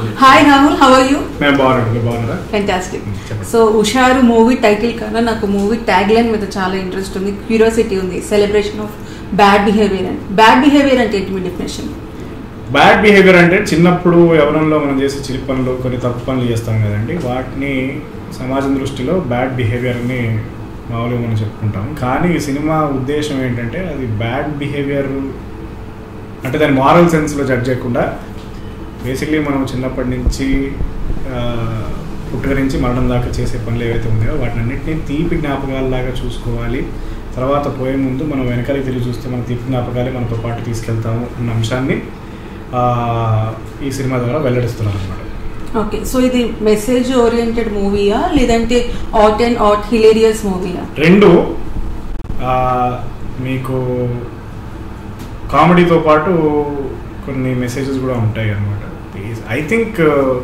Hi Rahul how are you మేము బాగున్నాడు మీరు బాగున్నారా ఫెంటాస్టిక్ Mm, చెప్పండి. సో హుషారు మూవీ టైటిల్ కన్నా నాకు మూవీ ట్యాగ్ లైన్ మీద చాలా ఇంట్రెస్ట్ ఉంది క్యూరియాసిటీ ఉంది celebration of bad behaviour and bad behaviour అంటే ఏంటి మీ డెఫినేషన్ బ్యాడ్ బిహేవియర్ అంటే చిన్నప్పుడు యవనంలో మనం చేసే చిలి పనులు కొన్ని తప్పు పనులు చేస్తాం కదండి వాటిని సమాజం దృష్టిలో బ్యాడ్ బిహేవియర్ని మామూలుగా మనం చెప్పుకుంటాం కానీ ఈ సినిమా ఉద్దేశం ఏంటంటే అది బ్యాడ్ బిహేవియర్ అంటే దాని మారల్ సెన్స్లో జడ్జ్ చేయకుండా బేసిక్లీ మనం చిన్నప్పటి నుంచి ఆ, పుట్టుక నుంచి మరణం దాకా చేసే పనులు ఏవైతే ఉన్నాయో వాటిని అన్నింటినీ తీపి జ్ఞాపకాలలాగా చూసుకోవాలి తర్వాత పోయే ముందు మనం వెనకాలకి తిరిగి చూస్తే మన తీపి జ్ఞాపకాలే మనతో పాటు తీసుకెళ్తాము అన్న అంశాన్ని ఆ, ఈ సినిమా ద్వారా వెల్లడిస్తున్నాను అనమాట ఓకే సో ఇది మెసేజ్ ఓరియంటెడ్ మూవీయా లేదంటే ఆట్ అండ్ ఆట్ హిలేరియస్ మూవీయా రెండు ఆ, మీకు కామెడీతో పాటు కొన్ని మెసేజెస్ కూడా ఉంటాయి అనమాట ఐ థింక్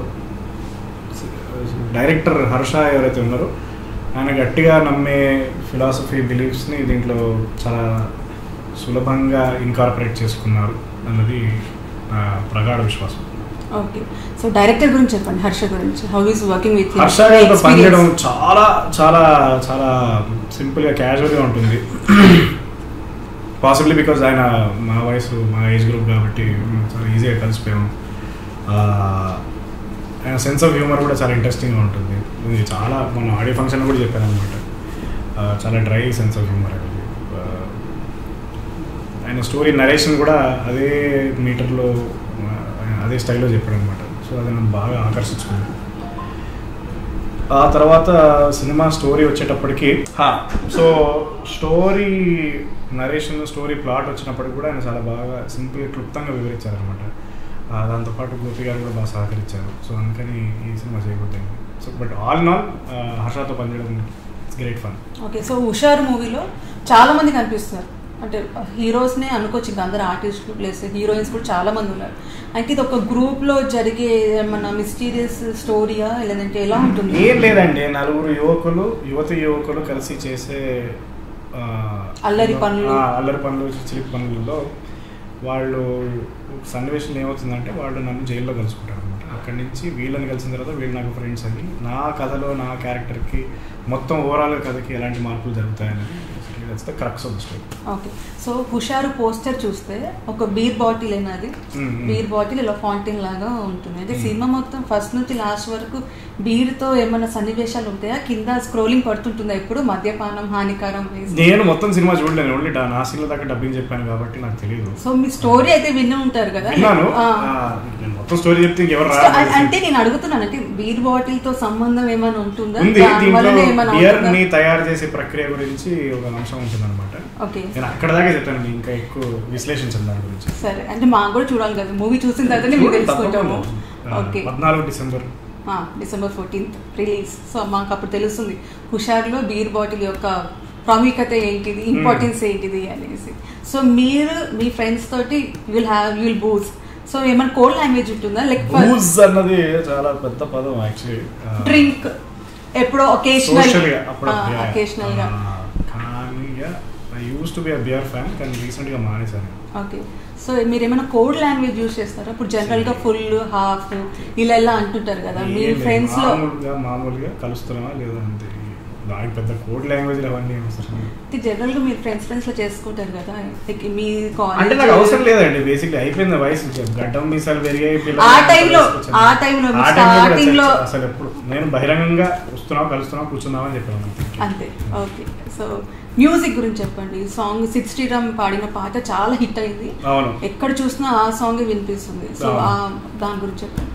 డైరెక్టర్ హర్ష ఎవరైతే ఉన్నారో ఆయన గట్టిగా నమ్మే ఫిలాసఫీ బిలీఫ్స్ని దీంట్లో చాలా సులభంగా ఇన్కార్పొరేట్ చేసుకున్నారు అన్నది నా ప్రగాఢ విశ్వాసం ఓకే సో డైరెక్టర్ గురించి చెప్పండి హర్ష గురించి how is working with Harsha గారితో పనిచేయడం చాలా చాలా చాలా సింపుల్గా క్యాజువల్గా ఉంటుంది పాసిబ్లీ బికాజ్ ఆయన మా వయసు మా ఏజ్ గ్రూప్ కాబట్టి చాలా ఈజీగా కలిసిపోయాము ఆ, ఆయన సెన్స్ ఆఫ్ హ్యూమర్ కూడా చాలా ఇంట్రెస్టింగ్గా ఉంటుంది ఇది చాలా మన ఆడియో ఫంక్షన్ కూడా చెప్పాను అనమాట చాలా డ్రై సెన్స్ ఆఫ్ హ్యూమర్ అనేది ఆ, ఆయన స్టోరీ నరేషన్ కూడా అదే మీటర్లో ఆ, అదే స్టైల్లో చెప్పాడు అనమాట సో అది నన్ను బాగా ఆకర్షించుకుంది ఆ తర్వాత సినిమా స్టోరీ వచ్చేటప్పటికి so story narration story plot వచ్చినప్పటికి కూడా ఆయన చాలా బాగా సింపుల్ క్లుప్తంగా వివరించారనమాట దాంతోపాటు గోపి గారు కూడా బాగా సహకరించారు సో అందుకని ఈ సినిమా చేయబోతుంది so but all in all హర్షతో పనిచేయడం it's great fun okay so Husharu మూవీలో చాలా మంది కనిపిస్తున్నారు అంటే హీరోస్నే అనుకోవచ్చు ఇంకా అందరు ఆర్టిస్టులు ప్లస్ హీరోయిన్స్ కూడా చాలా మంది ఉన్నారు అంటే ఇది ఒక గ్రూప్ లో జరిగే మన మిస్టీరియస్ స్టోరీయా లేదంటే ఎలా ఉంటుంది ఏం లేదండి నలుగురు యువకులు యువతి యువకులు కలిసి చేసే ఆ, అల్లరి పనులు. ఆ, అల్లరి పనులు చిలిపి పనులలో వాళ్ళు సన్నివేశంలో ఏమవుతుందంటే వాళ్ళు నన్ను జైల్లో కలుసుకుంటారు అనమాట అక్కడి నుంచి వీళ్ళని కలిసిన తర్వాత వీళ్ళు నాకు ఫ్రెండ్స్ అని నా కథలో నా క్యారెక్టర్కి మొత్తం ఓవరాల్ కథకి ఎలాంటి మార్పులు జరుగుతాయని that's the crux of the story okay so Husharu poster చూస్తే ఒక బీర్ బాటిల్ అది మ్మ్. బీర్ బాటిల్ ఇలా ఫాంటిన్ లాగా ఉంటుంది అంటే మ్మ్. సినిమా మొత్తం ఫస్ట్ నుంచి లాస్ట్ వరకు బీర్ తో ఏమైనా సన్నివేశాలు ఉంటాయా కింద స్క్రోలింగ్ పడుతుంటుందా ఎప్పుడు మద్యపానం హానికరం వేసి నేను మొత్తం సినిమా చూడలేను ఓన్లీ నా సీన్ల దాకా డబ్బింగ్ చెప్పాను కాబట్టి నాకు తెలియదు సో మీ స్టోరీ అయితే విని ఉంటారు కదా విన్నాను ఆ. ఆ, నేను మొత్తం స్టోరీ చెప్తే ఇంకెవరు సో, రారు అంటే నేను అడుగుతున్నాను అంటే బీర్ బాటిల్ తో సంబంధం ఏమైనా ఉంటుందా ఉంది దాని దీంట్లో వలన ఏమైనా బియర్ ఉంటుందా? ని తయారు చేసే ప్రక్రియ గురించి ఒక అంశం ఉంటుంది అనమాట ఓకే నేను అక్కడ దాకా చెప్తాను ఇంకా ఎక్కువ విశ్లేషించాను దాని గురించి సరే అంటే మాకు కూడా చూడాలి కదా మూవీ చూసిన తర్వాతనే మేము చూడండి, తెలుసుకుంటాము తప్పకుండా. ఆ, ఓకే పద్నాలుగు December December fourteenth release so మాకు అప్పుడు తెలుస్తుంది హుషార్లో బీర్ బాటిల్ యొక్క ప్రాముఖ్యత ఏంటిది ఇంపార్టెన్స్ ఏంటిది అనేసి సో మీరు మీ ఫ్రెండ్స్ తోటి you'll have you'll booze so ఏమైనా కోడ్ లాంగ్వేజ్ ఉంటుందా లైక్ బూజ్ అన్నది చాలా పెద్ద పదం యాక్చువల్లీ డ్రింక్ ఎప్పుడో ఒకేషనల్ సోషల్ గా అప్పుడు ఒకేషనల్ గా కానీ I use to be a beer fan కానీ రీసెంట్ గా మానేశాను ఓకే సో మీరు ఏమైనా కోడ్ లాంగ్వేజ్ యూస్ చేస్తారా ఇప్పుడు జనరల్ గా ఫుల్ హాఫ్ ఇలా ఇలా అంటుంటారు కదా మీ ఏం లేదు, ఫ్రెండ్స్ లో మామూలుగా మామూలుగా కలుస్తున్నామా లేదా అంతే దానికి పెద్ద కోడ్ లాంగ్వేజ్ అవన్నీ ఏం అవసరం లేదు. జనరల్ గా మీరు ఫ్రెండ్స్ ఫ్రెండ్స్ లో చేసుకుంటారు కదా Like మీ అంటే నాకు కాలేజ్ అవసరం లేదండి బేసిక్లీ అయిపోయింది వయసు గడ్డం మీసాలు పెరిగాయి పిల్లలు ఆ టైంలో, తీసుకొచ్చాను. ఆ టైంలో మీరు ఆ టైంలో కూడా starting లో- అసలు- అసలు ఎప్పుడు నేను బహిరంగంగా వస్తున్నావు కలుస్తున్నావు కూర్చున్నావు అని చెప్పాను అంతే ఓకే సో మ్యూజిక్ గురించి చెప్పండి సాంగ్ సిద్ శ్రీరామ్ పాడిన పాట చాలా హిట్ అయింది అవును ఎక్కడ చూసినా ఆ సాంగ్ వినిపిస్తుంది సో ఆ దాని గురించి చెప్పండి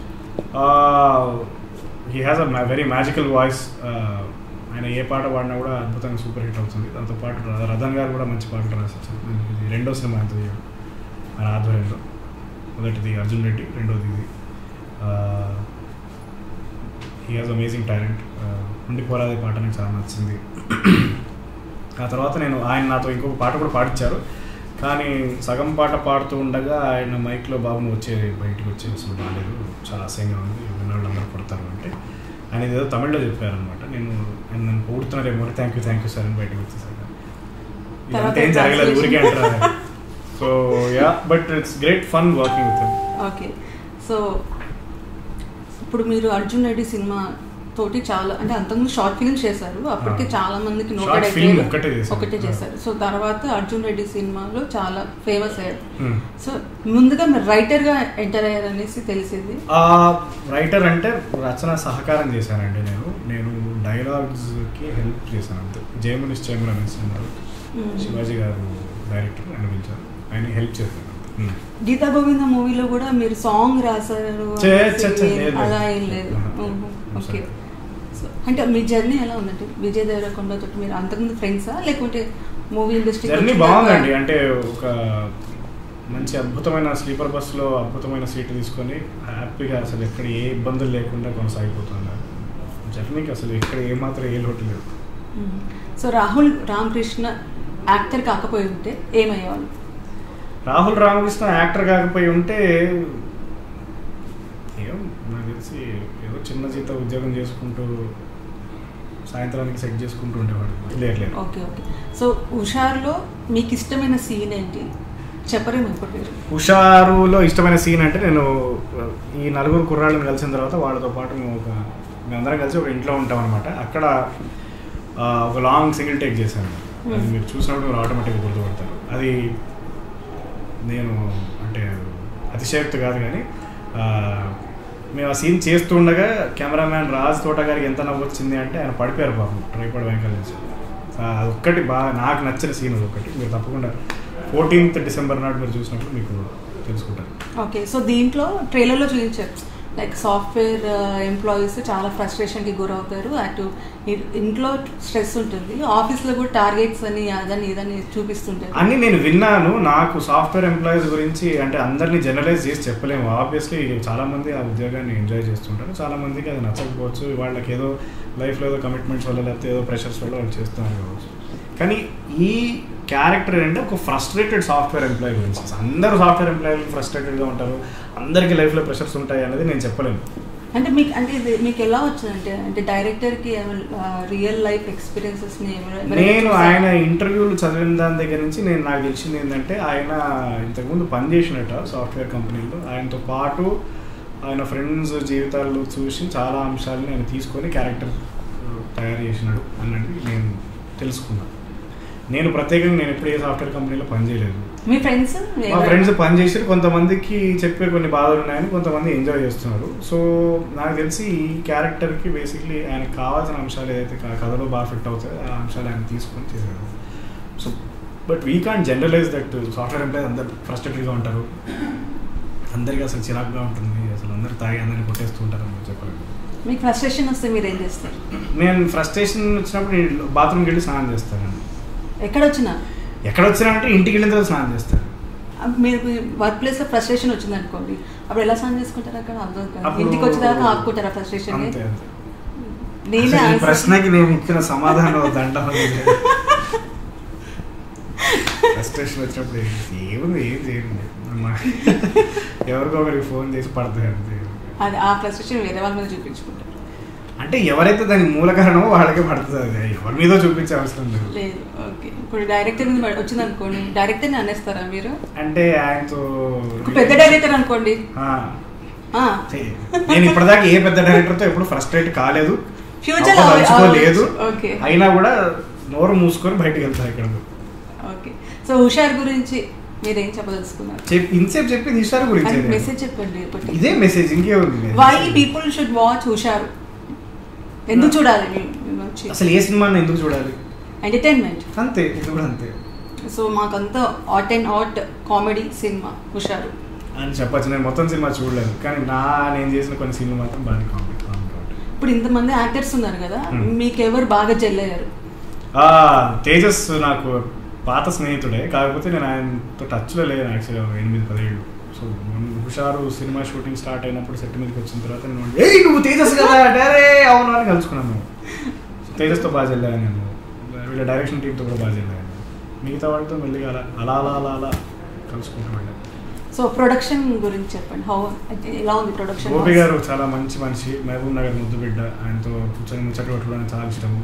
he has a very magical voice ఆయన ఏ పాట పాడినా కూడా అద్భుతంగా సూపర్ హిట్ అవుతుంది దాంతోపాటు ర- రతన్ గారు కూడా మంచి పాటలు రాశారు ఇది రెండో సినిమా ఆయన తీయడం ఆయన ఆధ్వర్యంలో మొదటిది అర్జున్ రెడ్డి రెండోది ఇది హీ హాజ్ అమేజింగ్ టాలెంట్ ఉండి పోరాదే పాట నాకు చాలా నచ్చింది ఆ తర్వాత నేను ఆయన నాతో ఇంకొక పాట కూడా పాడించారు కానీ సగం పాట పాడుతూ ఉండగా ఆయన మైక్లో బాబును వచ్చే బయటికి వచ్చే అసలు బాగాలేదు చాలా అసహ్యంగా ఉంది విన్నోళ్ళు అందరూ కొడతారు అంటే ఆయన ఏదో తమిళ్లో చెప్పారనమాట నేను ఆయన నన్ను పొగుడుతున్నారేమో thank you thank you sir అని బయటకు వచ్చేసాక ఇదంతా ఏం జరగలేదు ఊరికే అంటారు so yeah but it's great fun working with okay so ఇప్పుడు మీరు అర్జున్ రెడ్డి సినిమా తోటి చాలా అంటే అంతకుముందు షార్ట్ ఫిల్మ్స్ చేశారు అప్పటికే ఆ. చాలా మందికి Short నోటెడ్ film ఒక్కటే చేశారు. ఒకటే చేశారు సో తర్వాత అర్జున్ రెడ్డి సినిమాలో చాలా ఫేమస్ అయ్యారు Hmm. సో ముందుగా మీరు రైటర్ గా ఎంటర్ అయ్యారనేసి తెలిసింది ఆ రైటర్ అంటే రచన సహకారం చేశానండి నేను నేను డైలాగ్స్కి హెల్ప్ చేశాను అంతే జయమునిష్ చేములు అనే సినిమాలో Hmm. శివాజీ గారు డైరెక్టర్ ఆయన పిలిచారు ఆయన హెల్ప్ చేశాను అంతే Hmm. గీతా గోవింద మూవీలో కూడా మీరు సాంగ్ రాశారు చే- అనేసి చే- చే- లేదు, అలా లేదు. ఏం లేదు ఆహా. ఓకే సరే. సో అంటే మీ జర్నీ ఎలా ఉందంటే విజయ్ దేవరకొండ తోటి మీరు అంతకుముందు ఫ్రెండ్సా లేకుంటే మూవీ ఇండస్ట్రీ జర్నీ బాగుందండి అంటే ఒక మంచి అద్భుతమైన స్లీపర్ బస్సులో అద్భుతమైన సీట్ తీసుకొని హ్యాపీగా అసలు ఎక్కడ ఏ ఇబ్బందులు లేకుండా కొనసాగిపోతున్నారు జర్నీకి అసలు ఎక్కడ ఏమాత్రం ఏ లోటు లేదు సో రాహుల్ రామకృష్ణ యాక్టర్ కాకపోయి ఉంటే ఏమయ్యేవాళ్ళు రాహుల్ రామకృష్ణ యాక్టర్ కాకపోయి ఉంటే ఏం నాకు తెలిసి ఏదో చిన్న జీత ఉద్యోగం చేసుకుంటూ సాయంత్రానికి సెట్ చేసుకుంటూ ఉండేవాడు లేదు లేదు ఓకే ఓకే సో హుషార్లో మీకు ఇష్టమైన సీన్ ఏంటి చెప్పరేమో ఇప్పుడు మీరు హుషారులో ఇష్టమైన సీన్ అంటే నేను ఈ నలుగురు కుర్రాళ్ళని కలిసిన తర్వాత వాళ్ళతో పాటు మేము ఒక మేమందరం కలిసి ఒక ఇంట్లో ఉంటాం అనమాట అక్కడ ఆ, ఒక లాంగ్ సింగిల్ టేక్ చేశాను అది మీరు చూసినప్పుడు మీరు ఆటోమేటిక్గా గుర్తుపడతారు అది నేను అంటే అతిశయోక్తి కాదు కానీ ఆ, మేము ఆ సీన్ చేస్తూ ఉండగా కెమెరామ్యాన్ రాజ్ తోట గారికి ఎంత నవ్వు వచ్చింది అంటే ఆయన పడిపోయారు పాపం ట్రైపాడ్ వెనకాల నుంచి ఆ, అది ఒక్కటి బాగా నాకు నచ్చిన సీన్ అది ఒకటి మీరు తప్పకుండా ఫోర్టీన్త్ డిసెంబర్ నాడు మీరు చూసినప్పుడు మీకు తెలుసుకుంటారు ఓకే సో దీంట్లో ట్రైలర్లో చూపించారు లైక్ సాఫ్ట్వేర్ ఎంప్లాయీస్ చాలా ఫ్రస్ట్రేషన్కి గురవుతారు అటు ఇ- ఇంట్లో స్ట్రెస్ ఉంటుంది ఆఫీస్లో కూడా టార్గెట్స్ అని అదని ఇదని చూపిస్తుంటారు అన్ని నేను విన్నాను నాకు సాఫ్ట్వేర్ ఎంప్లాయీస్ గురించి అంటే అందరినీ జనరలైజ్ చేసి చెప్పలేము ఆబ్వియస్లీ చాలా మంది ఆ ఉద్యోగాన్ని ఎంజాయ్ చేస్తుంటారు చాలా మందికి అది నచ్చకపోవచ్చు వాళ్ళకి ఏదో లైఫ్లో ఏదో కమిట్మెంట్స్ వల్ల లేకపోతే ఏదో ప్రెషర్స్ వల్ల వాళ్ళు చేస్తున్నారు కావచ్చు కానీ ఈ క్యారెక్టర్ ఏంటంటే ఒక ఫ్రస్ట్రేటెడ్ సాఫ్ట్వేర్ ఎంప్లాయీ గురించి అందరూ సాఫ్ట్వేర్ ఎంప్లాయీలు ఫ్రస్ట్రేటెడ్గా ఉంటారు అందరికీ లైఫ్లో ప్రెషర్స్ ఉంటాయి అనేది నేను చెప్పలేను అంటే మీకు అంటే ఇది మీకు ఎలా వచ్చిందంటే అంటే డైరెక్టర్కి రియల్ లైఫ్ ఎక్స్పీరియన్సెస్ని నేను ఆయన ఇంటర్వ్యూలు చదివిన దాని దగ్గర నుంచి నేను నాకు తెలిసింది ఏంటంటే ఆయన ఇంతకుముందు పనిచేసినట్ట సాఫ్ట్వేర్ కంపెనీలో ఆయనతో పాటు ఆయన ఫ్రెండ్స్ జీవితాలు చూసి చాలా అంశాలని ఆయన తీసుకొని క్యారెక్టర్ తయారు చేసినాడు అన్నది నేను తెలుసుకున్నాను నేను ప్రత్యేకంగా నేను ఎప్పుడు ఏ సాఫ్ట్వేర్ కంపెనీలో పనిచేయలేదు మీ ఫ్రెండ్స్ మా ఫ్రెండ్స్ పనిచేసి కొంతమందికి చెప్పే కొన్ని బాధలు ఉన్నాయని కొంతమంది ఎంజాయ్ చేస్తున్నారు సో నాకు తెలిసి ఈ క్యారెక్టర్కి బేసిక్లీ ఆయనకు కావాల్సిన అంశాలు ఏదైతే క- కథలో బాగా ఫిట్ అవుతాయో ఆ అంశాలు ఆయన తీసుకొని చేశాడు so but we can't generalise that software employees అందరు ఫ్రస్ట్రేటెడ్గా ఉంటారు అందరికీ అసలు చిరాకుగా ఉంటుంది అసలు అందరు తాగి అందరిని కొట్టేస్తూ ఉంటారు అని చెప్పలేదు మీకు ఫ్రస్ట్రేషన్ వస్తే మీరు ఏం చేస్తారు నేను ఫ్రస్ట్రేషన్ వచ్చినప్పుడు నేను బాత్రూమ్కి వెళ్ళి స్నానం చేస్తాను ఎక్కడ వచ్చినా ఎక్కడ వచ్చినా అంటే ఇంటికి వెళ్ళిన తర్వాత స్నానం చేస్తాను మీరు వర్క్ ప్లేస్ లో ఫ్రస్ట్రేషన్ వచ్చింది అనుకోండి అప్పుడు ఎలా సాల్వ్ చేసుకుంటారు అక్కడ అర్థం కాదు. అప్పుడు- ఇంటికి వచ్చేదాకా ఆపుకుంటారా ఫ్రస్ట్రేషన్ అంతే అంతే నేనే అసలు ఈ answer- ప్రశ్నకి నేను ఇచ్చిన సమాధానం దండ ఫ్రస్ట్రేషన్ వచ్చినప్పుడు ఏం- ఏముంది ఏం చేయండి ఎవరికో ఒకరికి ఫోన్ చేసి పడతాయి అంతే అది ఆ ఫ్రస్ట్రేషన్ వేరే వాళ్ళ మీద చూపించుకుంటారు అంటే ఎవరైతే దానికి మూల కారణమో వాళ్ళకే పడుతుంది అది ఎవరి మీద చూపించే అవసరం లేదు లేదు ఓకే ఇప్పుడు డైరెక్టర్ మీద వచ్చింది అనుకోండి డైరెక్టర్ అనేస్తారా మీరు అంటే ఆయనతో ఒక పెద్ద డైరెక్టర్ అనుకోండి ఆ, ఆ, చెయ్యి. నేను ఇప్పటిదాకా ఏ పెద్ద డైరెక్టర్తో ఎప్పుడు ఫ్రస్ట్రేట్ కాలేదు Future లో అవ్వదలుచుకోలేదు ఓకే. అయినా కూడా నోరు మూసుకొని బయటికి వెళ్తా ఇక్కడ ఓకే సో హుషార్ గురించి మీరు ఏం చెప్పదలుచుకున్నారు చెప్పి ఇంతసేపు చెప్పింది ఈసారి గురించి మెసేజ్ చెప్పండి ఒకటి ఇదే మెసేజ్ ఇంకేముంది వై పీపుల్ షుడ్ వాచ్ హుషారు ఎందుకు చూడాలి మీ- మీ వచ్చి అసలు ఏ సినిమాని ఎందుకు చూడాలి ఎంటర్టైన్మెంట్ అంతే ఇది కూడా అంతే సో మాకంతా ఆట్ అండ్ ఆట్ కామెడీ సినిమా హుషారు అని చెప్పచ్చు నేను మొత్తం సినిమా చూడలేదు కానీ నా నేను చేసిన కొన్ని సినిమా మాత్రం బాగా కామెడీ కామెడీ కాబట్టి ఇప్పుడు ఇంతమంది యాక్టర్స్ ఉన్నారు కదా Hmm. మీకు ఎవరు బాగా జెల్లయ్యారు ఆ, తేజస్ నాకు పాత స్నేహితుడే కాకపోతే నేను ఆయనతో టచ్లో లేను యాక్చువల్గా ఎనిమిది పదేళ్ళు సో మొన్న హుషారు సినిమా షూటింగ్ స్టార్ట్ అయినప్పుడు సెట్ మీదకి వచ్చిన తర్వాత నేను ఏయ్ నువ్వు తేజస్ కదా డరే అవును అని కలుసుకున్నాను సో తేజస్తో బాగా వెళ్ళాను నేను వీళ్ళ డైరెక్షన్ టీంతో కూడా బాగా వెళ్ళాను మిగతా వాళ్ళతో మెల్లిగా అలా అలా అలా అలా అలా కలుసుకుంటూ వెళ్ళాను సో ప్రొడక్షన్ గురించి చెప్పండి హౌ ఎలా ఉంది ప్రొడక్షన్ గోపి గారు చాలా మంచి మనిషి మహబూబ్ నగర్ ముద్దు బిడ్డ ఆయనతో కూర్చొని ముచ్చట పెట్టుకోవడానికి చాలా ఇష్టము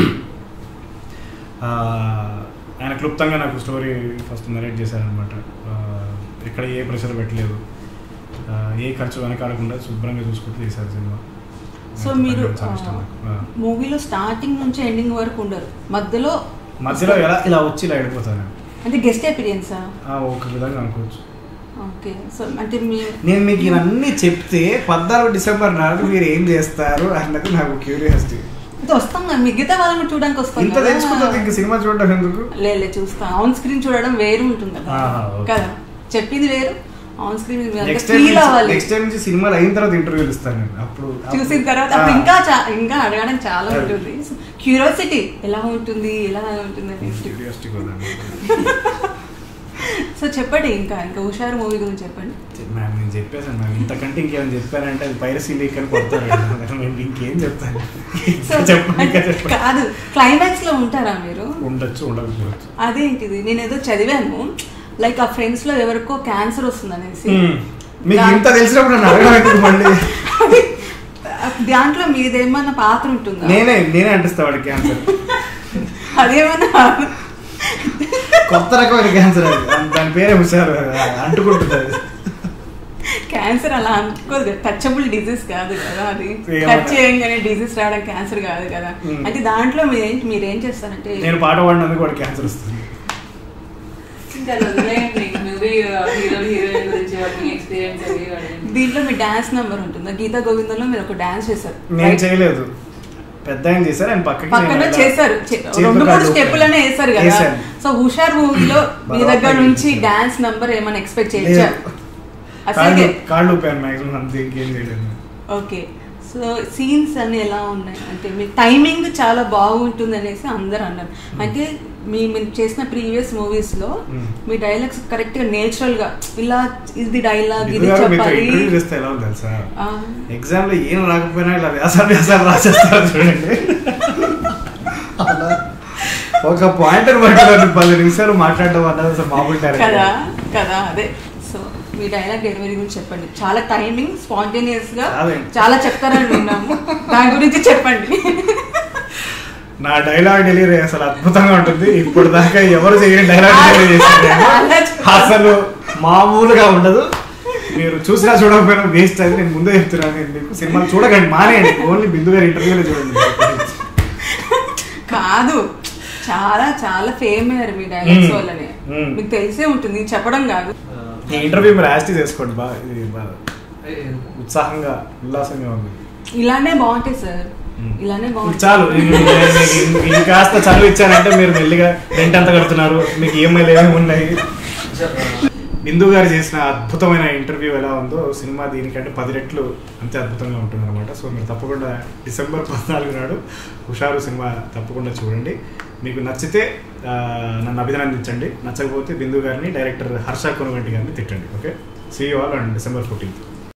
ఆ, ఆయన క్లుప్తంగా నాకు స్టోరీ ఫస్ట్ నరేట్ చేశారనమాట ఎక్కడ ఏ ప్రెషర్ పెట్టలేదు ఆ, ఏ ఖర్చు వెనకాడకుండా శుభ్రంగా చూసుకుంటూ తీశారు సినిమా సో మీరు చాలా ఇష్టం నాకు. ఆ. మూవీలో స్టార్టింగ్ నుంచి ఎండింగ్ వరకు ఉండరు మధ్యలో మధ్యలో ఎలా ఇలా వచ్చి ఇలా వెళ్ళిపోతాను అంటే గెస్ట్ ఎపీరియన్సా ఆ, ఒక విధంగా అనుకోవచ్చు ఓకే సో అంటే మీ నేను మీకు ఇవన్నీ చెప్తే పద్నాలుగు డిసెంబర్ నాడు మీరు ఏం చేస్తారు అన్నది నాకు క్యూరియాసిటీ ఇది వస్తాం కదా, మిగతా వాళ్ళని చూడడానికి వస్తాం ఇంత కదా. తెలుసుకుంటుంది ఇంక సినిమా చూడడం ఎందుకు లే లే చూస్తాం ఆన్ స్క్రీన్ చూడడం వేరు ఉంటుంది కదా ఆహా, ఓకే. కదా చెప్పింది వేరు on screen next time feel అవ్వాలి నెక్స్ట్ టైం నుంచి సినిమాలు అయిన తర్వాత ఇంటర్వ్యూలు ఇస్తాను నేను అప్పుడు చూసిన తర్వాత ఆ. అప్పుడు ఇంకా చా- ఇంకా అడగడం చాలా అది. ఉంటుంది క్యూరియాసిటీ ఎలా ఉంటుంది ఎలా ఉంటుంది అనేసి క్యూరియాసిటీ కూడా సో చెప్పండి ఇంకా ఇంకా హుషారు మూవీ గురించి చెప్పండి మ్యామ్ నేను చెప్పేసాను మ్యామ్ ఇంతకంటే ఇంకేమైనా చెప్పానంటే అది పైరసీ లీక్ అని కొడతారు కదా నేను ఇంకేం చెప్తాను సో చెప్పండి ఇంకా చెప్పండి కాదు క్లైమాక్స్ లో ఉంటారా మీరు ఉండొచ్చు ఉండకపోవచ్చు అదేంటిది నేను ఏదో చదివాను లైక్ ఆ ఫ్రెండ్స్ లో ఎవరికో క్యాన్సర్ వస్తుంది అనేసి మీకు ఇంత తెలిసినప్పుడు నన్ను అడగడం ఎందుకు మళ్ళీ దాంట్లో మీదేమన్నా పాత్ర ఉంటుందా నేనే నేనే అంటిస్తా వాడికి క్యాన్సర్ అదేమన్నా కొత్త రకమైన క్యాన్సర్ అది దాని పేరే హుషారు అంటుకుంటుంది అది క్యాన్సర్ అలా అనుకోదు కదా టచబుల్ డిజీజ్ కాదు కదా అది ఏమన్నా? టచ్ చేయంగానే డిజీజ్ రావడం క్యాన్సర్ కాదు కదా Hmm. అంటే దాంట్లో మీరేం మీరేం చేస్తారంటే నేను పాట పాడినందుకు వాడు క్యాన్సర్ వస్తుంది ఇంకా వదిలేయండి మూవీ హీరో హీరోయిన్ గురించి వర్కింగ్ ఎక్స్పీరియన్స్ అవి అడగండి. దీంట్లో మీ డాన్స్ నెంబర్ ఉంటుందా గీతా గోవిందంలో మీరు ఒక డాన్స్ చేశారు నేను Right? చేయలేదు పెద్ద ఆయన చేశారు ఆయన పక్కకి పక్కన నేను ఇలా చేశారు చే- చేతులు రెండు మూడు కాళ్ళు స్టెప్పులనే వేశారు కదా వేశాను. సో హుషార్ మూవీలో మీ బలవంతంగా దగ్గర నుంచి చేశాను. డాన్స్ నంబర్ ఏమైనా ఎక్స్పెక్ట్ చేయొచ్చా లేదు. అసలు కాళ్ళు కాళ్ళు ఊపాను మాక్సిమం అంతే ఇంకేం చేయలేదు ఓకే సో సీన్స్ అన్ని ఎలా ఉన్నాయి అంటే మీ టైమింగ్ చాలా బాగుంటుంది అనేసి అందరు అన్నారు అంటే మీ మీరు చేసిన ప్రీవియస్ మూవీస్ లో Hmm. మీ డైలాగ్స్ కరెక్ట్ గా నేచురల్ గా ఇలా ఇది డైలాగ్ ఇది బిందు గారు మీతో చెప్పాలి ఇంటర్వ్యూ చేస్తే ఎలా ఉంది తెలుసా ఆ, ఎగ్జామ్ లో ఏం రాకపోయినా ఇలా వ్యాసాలు వ్యాసాలు రాసేస్తారు చూడండి అలా ఒక పాయింట్ పట్టుకొని పది నిమిషాలు మాట్లాడడం అన్నది అసలు మామూలు కదా డైరెక్ట్ కదా అదే సో మీ డైలాగ్ డెలివరీ గురించి చెప్పండి చాలా టైమింగ్ స్పాంటేనియస్ గా కాదండి. చాలా చెప్తారని విన్నాము దాని గురించి చెప్పండి నా డైలాగ్ డెలివరీ అసలు అద్భుతంగా ఉంటుంది ఇప్పుడు దాకా ఎవరు చేయని డైలాగ్ డెలివరీ చేశాను అలా చెప్పు. అసలు మామూలుగా ఉండదు మీరు చూసినా చూడకపోయినా వేస్ట్ అది నేను ముందే చెప్తున్నాను నేను మీకు సినిమాలు చూడకండి మానేయండి ఓన్లీ బిందు గారి ఇంటర్వ్యూలో చూడండి కాదు చాలా చాలా ఫేమ్ అయ్యారు మీ డైలాగ్స్ మ్మ్. వల్లనే మ్మ్. మీకు తెలిసే ఉంటుంది చెప్పడం కాదు ఈ ఇంటర్వ్యూ మీరు యాస్టీ చేసుకోండి బాగా ఇది బాగా ఉత్సాహంగా ఉల్లాసంగా ఉంది ఇలానే బాగుంటాయి సార్ మ్మ్. ఇలానే ఇంక బాగుంటాయి చాలు ఇది- ఇది- ఇది- ఇది కాస్త చదువు ఇచ్చానంటే మీరు మెల్లిగా రెంట్ ఎంత కడుతున్నారు మీకు ఈఎంఐలు ఏమేమి ఉన్నాయి బిందు గారు చేసిన అద్భుతమైన ఇంటర్వ్యూ ఎలా ఉందో సినిమా దీనికంటే పది రెట్లు అంతే అద్భుతంగా ఉంటుంది అనమాట సో మీరు తప్పకుండా డిసెంబర్ పద్నాలుగు నాడు హుషారు సినిమా తప్పకుండా చూడండి మీకు నచ్చితే ఆ, నన్ను అభినందించండి నచ్చకపోతే బిందు గారిని డైరెక్టర్ హర్ష కొనుగంటి గారిని తిట్టండి okay see all and December fourteenth